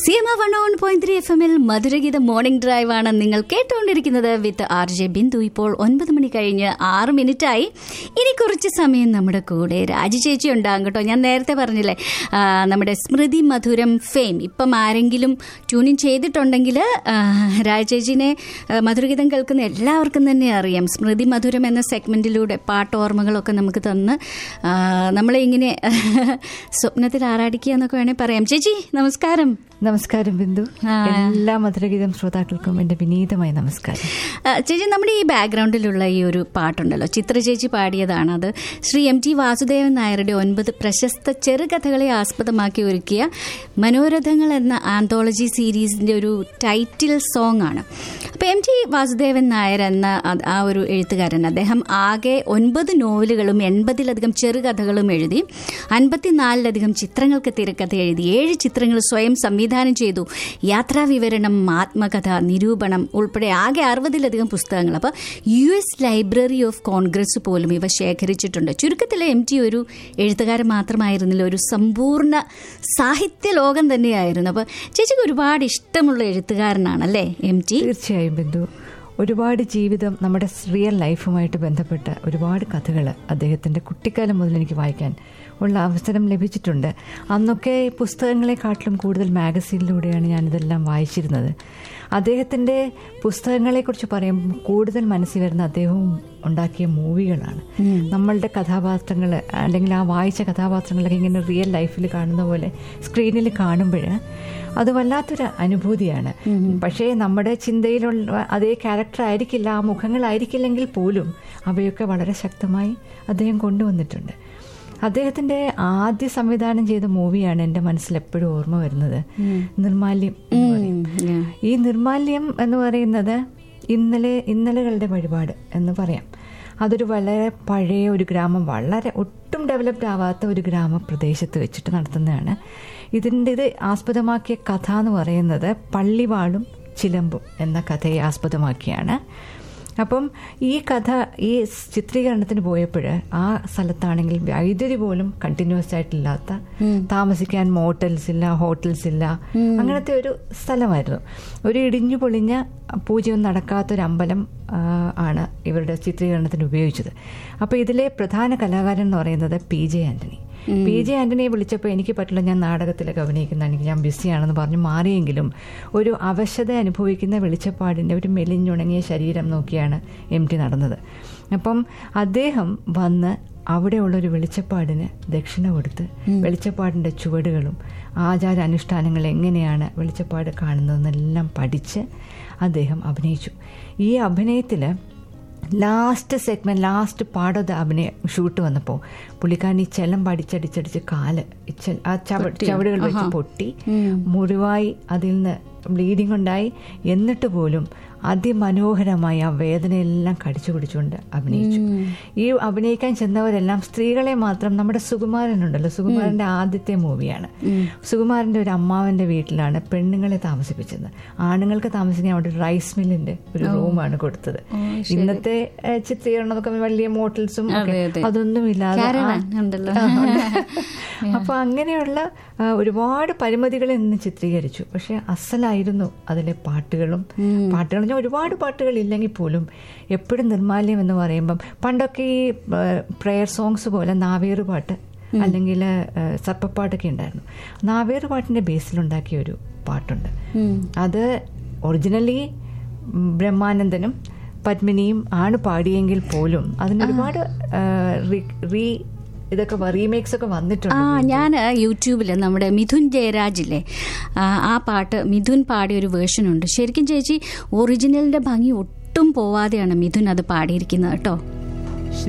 C M one on point three F എമ്മിൽ Madhurageetha morning drive ആണ് നിങ്ങൾ കേട്ടുകൊണ്ടിരിക്കുന്നത് വിത്ത് ആർ ജെ ബിന്ദു ഇപ്പോൾ ഒൻപത് മണി കഴിഞ്ഞ് ആറ് മിനിറ്റായി ഇനി കുറച്ച് സമയം നമ്മുടെ കൂടെ രാജി ചേച്ചി ഉണ്ടാകും കേട്ടോ ഞാൻ നേരത്തെ പറഞ്ഞില്ലേ ആ, നമ്മുടെ സ്മൃതി മധുരം ഫെയിം ഇപ്പം ആരെങ്കിലും ട്യൂണിൻ ചെയ്തിട്ടുണ്ടെങ്കിൽ രാജ ചേച്ചിനെ ആ, മധുരഗീതം കേൾക്കുന്ന എല്ലാവർക്കും തന്നെ അറിയാം സ്മൃതി മധുരം എന്ന സെഗ്മെന്റിലൂടെ പാട്ടോർമ്മകളൊക്കെ നമുക്ക് തന്ന് ആ, നമ്മളെ ഇങ്ങനെ സ്വപ്നത്തിൽ ആറാടിക്കുക എന്നൊക്കെ വേണേൽ പറയാം ചേച്ചി നമസ്കാരം നമസ്കാരം ബിന്ദു ആ. എല്ലാ മധുരഗീതം ശ്രോതാക്കൾക്കും എന്റെ വിനീതമായ നമസ്കാരം ആ, ചേച്ചി നമ്മുടെ ഈ ബാക്ക്ഗ്രൗണ്ടിലുള്ള ഈ ഒരു പാട്ടുണ്ടല്ലോ ചിത്ര ചേച്ചി പാടിയതാണ് അത് ശ്രീ എം ടി വാസുദേവൻ നായരുടെ ഒൻപത് പ്രശസ്ത ചെറുകഥകളെ ആസ്പദമാക്കി ഒരുക്കിയ മനോരഥങ്ങൾ എന്ന ആന്തോളജി സീരീസിന്റെ ഒരു ടൈറ്റിൽ സോങ് ആണ് അപ്പോൾ എം ടി വാസുദേവൻ നായർ എന്ന അത് ആ ഒരു എഴുത്തുകാരൻ അദ്ദേഹം ആകെ ഒൻപത് നോവലുകളും എൺപതിലധികം ചെറുകഥകളും എഴുതി അൻപത്തിനാലിലധികം ചിത്രങ്ങൾക്ക് തിരക്കഥ എഴുതി ഏഴ് ചിത്രങ്ങൾ സ്വയം സംവിധാനം ചെയ്തു യാത്രാ വിവരണം ആത്മകഥ നിരൂപണം ഉൾപ്പെടെ ആകെ അറുപതിലധികം പുസ്തകങ്ങൾ അപ്പോൾ U S library of Congress പോലും ഇവ ശേഖരിച്ചിട്ടുണ്ട് ചുരുക്കത്തിൽ എം ടി ഒരു എഴുത്തുകാരൻ മാത്രമായിരുന്നില്ല ഒരു സമ്പൂർണ്ണ സാഹിത്യ ലോകം തന്നെയായിരുന്നു അപ്പോൾ ചേച്ചിക്ക് ഒരുപാട് ഇഷ്ടമുള്ള എഴുത്തുകാരനാണല്ലേ എം ടി തീർച്ചയായും ബിന്ദു ഒരുപാട് ജീവിതം നമ്മുടെ റിയൽ ലൈഫുമായിട്ട് ബന്ധപ്പെട്ട ഒരുപാട് കഥകൾ അദ്ദേഹത്തിന്റെ കുട്ടിക്കാലം മുതൽ എനിക്ക് വായിക്കാൻ ഉള്ള അവസരം ലഭിച്ചിട്ടുണ്ട് അന്നൊക്കെ പുസ്തകങ്ങളെക്കാട്ടിലും കൂടുതൽ മാഗസീനിലൂടെയാണ് ഞാനിതെല്ലാം വായിച്ചിരുന്നത് അദ്ദേഹത്തിന്റെ പുസ്തകങ്ങളെക്കുറിച്ച് പറയുമ്പോൾ കൂടുതൽ മനസ്സിൽ വരുന്ന അദ്ദേഹവും ഉണ്ടാക്കിയ മൂവികളാണ് നമ്മളുടെ കഥാപാത്രങ്ങൾ അല്ലെങ്കിൽ ആ വായിച്ച കഥാപാത്രങ്ങളൊക്കെ ഇങ്ങനെ റിയൽ ലൈഫിൽ കാണുന്ന പോലെ സ്ക്രീനിൽ കാണുമ്പോൾ അത് വല്ലാത്തൊരു അനുഭൂതിയാണ് പക്ഷേ നമ്മുടെ ചിന്തയിലുള്ള അതേ ക്യാരക്ടർ ആയിരിക്കില്ല ആ മുഖങ്ങളായിരിക്കില്ലെങ്കിൽ പോലും അവയൊക്കെ വളരെ ശക്തമായി അദ്ദേഹം കൊണ്ടുവന്നിട്ടുണ്ട് അദ്ദേഹത്തിന്റെ ആദ്യ സംവിധാനം ചെയ്ത മൂവിയാണ് എൻ്റെ മനസ്സിൽ എപ്പോഴും ഓർമ്മ വരുന്നത് നിർമാല്യം എന്ന് പറയും. ഈ നിർമാല്യം എന്ന് പറയുന്നത് ഇന്നലെ ഇന്നലകളുടെ വഴിപാട് എന്ന് പറയാം അതൊരു വളരെ പഴയ ഒരു ഗ്രാമം വളരെ ഒട്ടും ഡെവലപ്ഡ് ആവാത്ത ഒരു ഗ്രാമപ്രദേശത്ത് വെച്ചിട്ട് നടത്തുന്നതാണ് ഇതിൻ്റെ ഇത് ആസ്പദമാക്കിയ കഥ എന്ന് പറയുന്നത് പള്ളിവാളും ചിലമ്പും എന്ന കഥയെ ആസ്പദമാക്കിയാണ് അപ്പം ഈ കഥ ഈ ചിത്രീകരണത്തിന് പോയപ്പോൾ ആ സ്ഥലത്താണെങ്കിൽ വൈദ്യുതി പോലും കണ്ടിന്യൂസ് ആയിട്ടില്ലാത്ത താമസിക്കാൻ മോട്ടൽസ് ഇല്ല ഹോട്ടൽസ് ഇല്ല അങ്ങനത്തെ ഒരു സ്ഥലമായിരുന്നു ഒരു ഇടിഞ്ഞു പൊളിഞ്ഞ പൂജയൊന്നും നടക്കാത്തൊരു അമ്പലം ആ, ആണ് ഇവരുടെ ചിത്രീകരണത്തിന് ഉപയോഗിച്ചത് അപ്പോൾ ഇതിലെ പ്രധാന കലാകാരൻ എന്ന് പറയുന്നത് P J Antony P J ആന്റണിയെ വിളിച്ചപ്പോൾ എനിക്ക് പറ്റില്ല ഞാൻ നാടകത്തിലൊക്കെ അഭിനയിക്കുന്ന എനിക്ക് ഞാൻ ബിസിയാണെന്ന് പറഞ്ഞ് മാറിയെങ്കിലും ഒരു അവശത അനുഭവിക്കുന്ന വെളിച്ചപ്പാടിൻ്റെ ഒരു മെലിഞ്ഞുണങ്ങിയ ശരീരം നോക്കിയാണ് എം ടി നടന്നത് അപ്പം അദ്ദേഹം വന്ന് അവിടെയുള്ള ഒരു വെളിച്ചപ്പാടിന് ദക്ഷിണ കൊടുത്ത് വെളിച്ചപ്പാടിൻ്റെ ചുവടുകളും ആചാര അനുഷ്ഠാനങ്ങൾ എങ്ങനെയാണ് വെളിച്ചപ്പാട് കാണുന്നതെന്നെല്ലാം പഠിച്ച് അദ്ദേഹം അഭിനയിച്ചു ഈ അഭിനയത്തിൽ last segment last part of the അഭിനയ ഷൂട്ട് വന്നപ്പോൾ പുള്ളിക്കാരൻ ഈ ചെലം പഠിച്ചടിച്ചടിച്ച് കാല് ഈ ചെ- ആ ചവ ചവിടുകൾ വെച്ച് പൊട്ടി മുറിവായി അതിൽ നിന്ന് ബ്ലീഡിംഗ് ഉണ്ടായി എന്നിട്ട് പോലും അതിമനോഹരമായി ആ വേദനയെല്ലാം കടിച്ചു പിടിച്ചുകൊണ്ട് അഭിനയിച്ചു ഈ അഭിനയിക്കാൻ ചെന്നവരെല്ലാം സ്ത്രീകളെ മാത്രം നമ്മുടെ സുകുമാരനുണ്ടല്ലോ സുകുമാരന്റെ ആദ്യത്തെ മൂവിയാണ് സുകുമാരന്റെ ഒരു അമ്മാവന്റെ വീട്ടിലാണ് പെണ്ണുങ്ങളെ താമസിപ്പിച്ചത് ആണുങ്ങൾക്ക് താമസിക്കാൻ അവിടെ ഒരു റൈസ് മില്ലിന്റെ ഒരു റൂമാണ് കൊടുത്തത് ഇന്നത്തെ ഏഹ്, ചിത്രീകരണമൊക്കെ വലിയ മോട്ടൽസും അതെ, അതെ. അതൊന്നും ഇല്ലാതെ Caravan ഉണ്ടല്ലോ. അപ്പൊ അങ്ങനെയുള്ള ആ, ഒരുപാട് പരിമിതികളെ നിന്ന് ചിത്രീകരിച്ചു പക്ഷെ അസലായിരുന്നു അതിലെ പാട്ടുകളും പാട്ടുകൾ ഞാൻ ഒരുപാട് പാട്ടുകൾ ഇല്ലെങ്കിൽ പോലും എപ്പോഴും നിർമാല്യം എന്ന് പറയുമ്പം പണ്ടൊക്കെ ഈ പ്രെയർ സോങ്സ് പോലെ നാവേറ് പാട്ട് അല്ലെങ്കിൽ സർപ്പപ്പാട്ടൊക്കെ ഉണ്ടായിരുന്നു നാവേറ് പാട്ടിന്റെ ബേസിലുണ്ടാക്കിയ ഒരു പാട്ടുണ്ട് അത് ഒറിജിനലി ബ്രഹ്മാനന്ദനും പത്മിനിയും ആണ് പാടിയെങ്കിൽ പോലും അതിന് ഒരുപാട് ആ, റീ- റീ ഇതൊക്കെ റീമേക്സ് ഒക്കെ വന്നിട്ടുണ്ട് ആ ഞാൻ യൂട്യൂബിൽ നമ്മുടെ മിഥുൻ ജയരാജില്ലേ ആ, ആ പാട്ട് മിഥുൻ പാടിയ ഒരു വേർഷൻ ഉണ്ട് ശരിക്കും ചേച്ചി ഒറിജിനലിന്റെ ഭംഗി ഒട്ടും പോവാതെയാണ് മിഥുൻ അത് പാടിയിരിക്കുന്നത് കേട്ടോ